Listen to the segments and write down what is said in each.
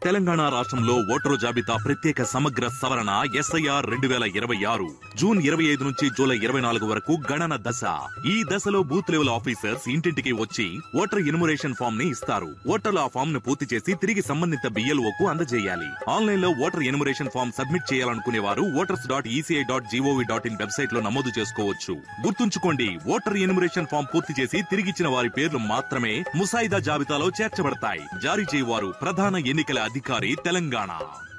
తెలంగాణ రాష్ట్రంలో ఓటరు జాబితా ప్రత్యేక సమగ్ర సవరణ ఎస్ఐఆర్ రెండు వేల ఇరవై ఆరు జూన్ ఇరవై ఐదు నుంచి జూలై ఇరవై నాలుగు వరకు గణన దశ ఈ దశలో బూత్ లెవెల్ ఆఫీసర్స్ ఇంటింటికి వచ్చి ఓటర్ ఇన్మురేషన్ ఫామ్ ని ఇస్తారు ఓటర్లు ఆ ఫామ్ ను పూర్తి చేసి తిరిగి సంబంధిత బిఎల్ఓ కు అందజేయాలి ఆన్లైన్ లో ఓటర్ ఇన్మురేషన్ ఫామ్ సబ్మిట్ చేయాలనుకునే వారు voters dot ECI dot GOV dot IN website లో నమోదు చేసుకోవచ్చు గుర్తుంచుకోండి ఓటర్ ఇన్మురేషన్ ఫామ్ పూర్తి చేసి తిరిగిచ్చిన వారి పేర్లు మాత్రమే ముసాయిదా జాబితాలో చేర్చబడతాయి జారీ చేయవారు ప్రధాన ఎన్నికల అధికారి తెలంగాణ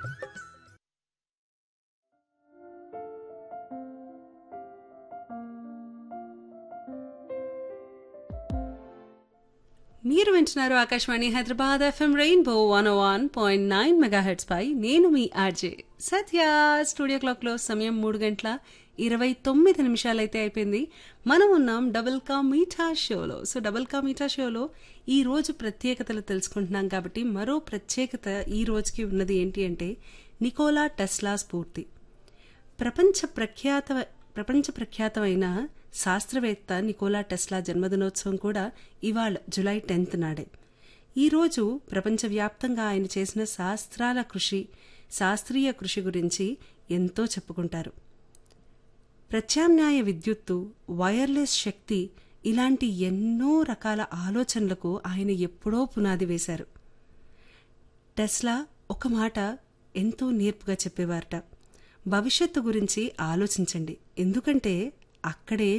మీరు వింటున్నారు Akashvani Hyderabad FM rainbow one one point nine megahertz పై నేను మీ ఆర్జే సత్య స్టూడియో క్లాక్లో సమయం మూడు గంటల ఇరవై తొమ్మిది నిమిషాలైతే అయిపోయింది మనం ఉన్నాం డబుల్ కా మీఠా షోలో సో డబుల్ కా మీఠా షోలో ఈ రోజు ప్రత్యేకతలు తెలుసుకుంటున్నాం కాబట్టి మరో ప్రత్యేకత ఈ రోజుకి ఉన్నది ఏంటి అంటే నికోలా టెస్లా స్ఫూర్తి ప్రపంచ ప్రఖ్యాత ప్రపంచ ప్రఖ్యాతమైన శాస్త్రవేత్త నికోలా టెస్లా జన్మదినోత్సవం కూడా ఇవాళ జులై టెన్త్ నాడే ఈరోజు ప్రపంచవ్యాప్తంగా ఆయన చేసిన శాస్త్రాల కృషి శాస్త్రీయ కృషి గురించి ఎంతో చెప్పుకుంటారు ప్రత్యామ్నాయ విద్యుత్తు వైర్లెస్ శక్తి ఇలాంటి ఎన్నో రకాల ఆలోచనలకు ఆయన ఎప్పుడో పునాది వేశారు టెస్లా ఒక మాట ఎంతో నేర్పుగా చెప్పేవారట భవిష్యత్తు గురించి ఆలోచించండి ఎందుకంటే అక్కడే